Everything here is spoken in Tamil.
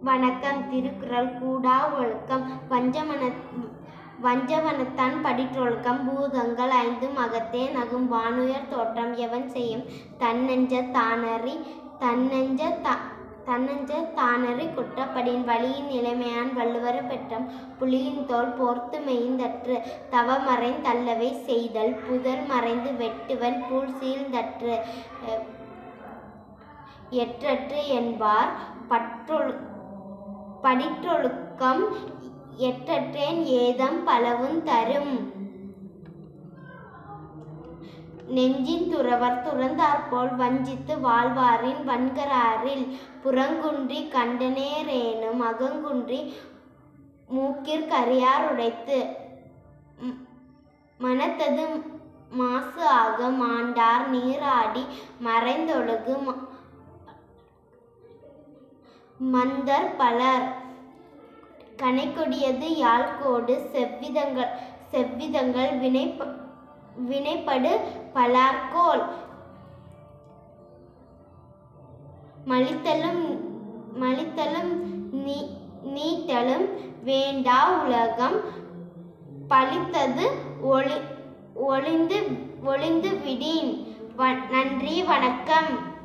வணக்கம் திருக்குறள் கூடா ஒழுக்கம் வஞ்சமன வஞ்சவனத்தான் படிற்றொழுக்கம் பூதங்கள் ஐந்தும் அகத்தே நகும் வானுயர் தோற்றம் எவன் செய்யும் தன்னெஞ்ச தானறி தன்னெஞ்ச தா தன்னெஞ்ச தானறி குற்றப்படின் வழியின் நிலைமையான் வள்ளுவர் பெற்றம் புலியின் தோல் போர்த்து மெய்ந்தற்று தவமறைந் தள்ளவை செய்தல் புதர் மறைந்து வெட்டுவன் பூல் சீழ்ந்தற்று அஹ், எற்றற்று என்பார் பற்றொழு படிற்றொழுக்கம் எற்றற்றேன் ஏதம் பலவும் தரும் நெஞ்சின் துறவர் துறந்தாற்போல் வஞ்சித்து வாழ்வாரின் வன்கராரில் புறங்குன்றி கண்டனேரேனும் அகங்குன்றி மூக்கிற் உடைத்து ம், மனத்தது மாசு ஆக மாண்டார் நீராடி மறைந்தொழுகு ம- மந்தர் பலர் கனைக்கொடியது யாழ்கோடு செவ்விதங்கள் செவ்விதங்கள் வினைப்ப வினைப்படு பலார்கோல் மலித்தலும் மலித்தலும் நீ நீட்டலும் வேண்டா உலகம் பலித்தது ஒளி ஒளிந்து ஒளிந்து விடின் வ நன்றி வணக்கம்